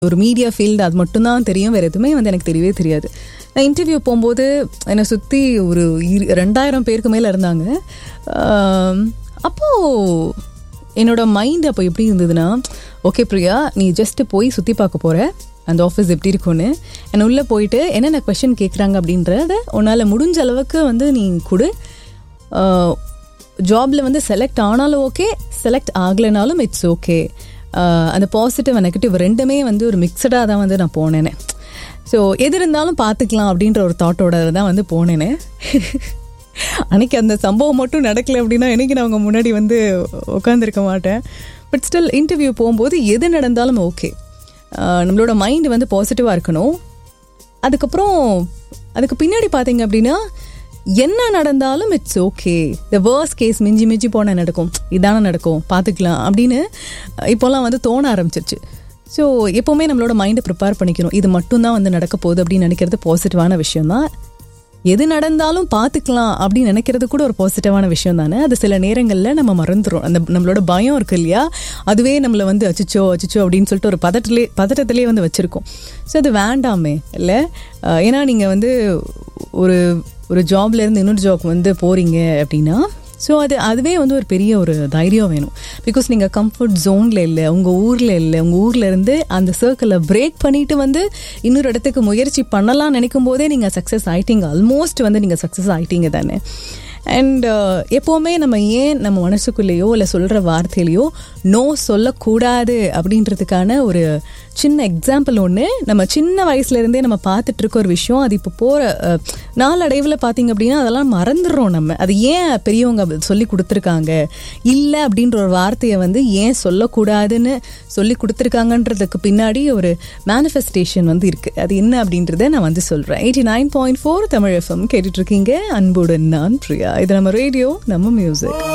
ஒரு media field அது மட்டும்தான் தெரியும் வேறு எதுவுமே வந்து எனக்கு தெரியவே தெரியாது நான் இன்டர்வியூ போகும்போது என்னை சுற்றி ஒரு இரு ரெண்டாயிரம் பேருக்கு மேலே இருந்தாங்க ஆம், அப்போது என்னோட மைண்ட் அப்போ எப்படி இருந்ததுன்னா ஓகே பிரியா நீ ஜஸ்ட்டு போய் சுற்றி பார்க்க போகிற அந்த ஆஃபீஸ் எப்படி இருக்கும்னு என்னை உள்ளே போயிட்டு என்னென்ன கொஷின் கேட்குறாங்க அப்படின்றத உன்னால் முடிஞ்ச அளவுக்கு வந்து நீ கொடு ஜாபில் வந்து செலக்ட் ஆனாலும் ஓகே செலக்ட் ஆகலைனாலும் இட்ஸ் ஓகே அந்த பாசிட்டிவ் நெகட்டிவ் ரெண்டுமே வந்து ஒரு மிக்சடாக தான் வந்து நான் போனேனே ஸோ எது இருந்தாலும் பார்த்துக்கலாம் அப்படின்ற ஒரு தாட்டோட தான் வந்து போனேனே அன்னைக்கு அந்த சம்பவம் மட்டும் நடக்கல அப்படின்னா என்னைக்கு நான் அவங்க முன்னாடி வந்து உட்காந்துருக்க மாட்டேன் பட் ஸ்டில் இன்டர்வியூ போகும்போது எது நடந்தாலும் ஓகே நம்மளோட மைண்ட் வந்து பாசிட்டிவாக இருக்கணும் அதுக்கப்புறம் அதுக்கு பின்னாடி பார்த்தீங்க அப்படின்னா என்ன நடந்தாலும் it's okay the worst case மிஞ்சி மிஞ்சி போனால் நடக்கும் இதானே நடக்கும் பார்த்துக்கலாம் அப்படின்னு இப்போல்லாம் வந்து தோண ஆரம்பிச்சிருச்சு ஸோ எப்போவுமே நம்மளோட மைண்டை ப்ரிப்பேர் பண்ணிக்கணும் இது மட்டும்தான் வந்து நடக்க போகுது அப்படின்னு நினைக்கிறது பாசிட்டிவான விஷயம் தான் எது நடந்தாலும் பார்த்துக்கலாம் அப்படின்னு நினைக்கிறது கூட ஒரு பாசிட்டிவான விஷயம் தானே அது சில நேரங்களில் நம்ம மறந்துடும் அந்த நம்மளோட பயம் இருக்கு இல்லையா அதுவே நம்மளை வந்து அச்சிச்சோ அச்சிச்சோ அப்படின்னு சொல்லிட்டு ஒரு பதட்டிலே பதட்டத்திலே வந்து வச்சுருக்கோம் ஸோ அது வேண்டாமே இல்லை அஹ் ஏன்னா நீங்கள் வந்து ஒரு ஒரு ஜாப்லேருந்து இன்னொரு ஜாப் வந்து போகிறீங்க அப்படின்னா ஸோ அது அதுவே வந்து ஒரு பெரிய ஒரு தைரியம் வேணும் பிகாஸ் நீங்கள் கம்ஃபர்ட் ஜோனில் இல்லை உங்கள் ஊரில் இல்லை உங்கள் ஊரில் இருந்து அந்த சர்க்கிளை பிரேக் பண்ணிட்டு வந்து இன்னொரு இடத்துக்கு முயற்சி பண்ணலாம் நினைக்கும் போதே நீங்கள் சக்ஸஸ் ஆயிட்டீங்க ஆல்மோஸ்ட் வந்து நீங்கள் சக்ஸஸ் ஆயிட்டீங்க தானே அண்ட் எப்போவுமே நம்ம ஏன் நம்ம மனசுக்குள்ளேயோ இல்லை சொல்கிற வார்த்தையிலையோ நோ சொல்லக்கூடாது அப்படின்றதுக்கான ஒரு சின்ன எக்ஸாம்பிள் ஒன்று நம்ம சின்ன வயசுலேருந்தே நம்ம பார்த்துட்டு இருக்க ஒரு விஷயம் அது இப்போ போகிற நாளடைவில் பார்த்தீங்க அப்படின்னா அதெல்லாம் மறந்துடுறோம் நம்ம அது ஏன் பெரியவங்க அப்படி சொல்லி கொடுத்துருக்காங்க இல்லை அப்படின்ற ஒரு வார்த்தையை வந்து ஏன் சொல்லக்கூடாதுன்னு சொல்லி கொடுத்துருக்காங்கன்றதுக்கு பின்னாடி ஒரு மேனிஃபெஸ்டேஷன் வந்து இருக்குது அது என்ன அப்படின்றத நான் வந்து சொல்கிறேன் eighty nine point four Tamil FM கேட்டுட்ருக்கீங்க அன்புடன் நான் பிரியா இது நம்ம ரேடியோ நம்ம மியூசிக்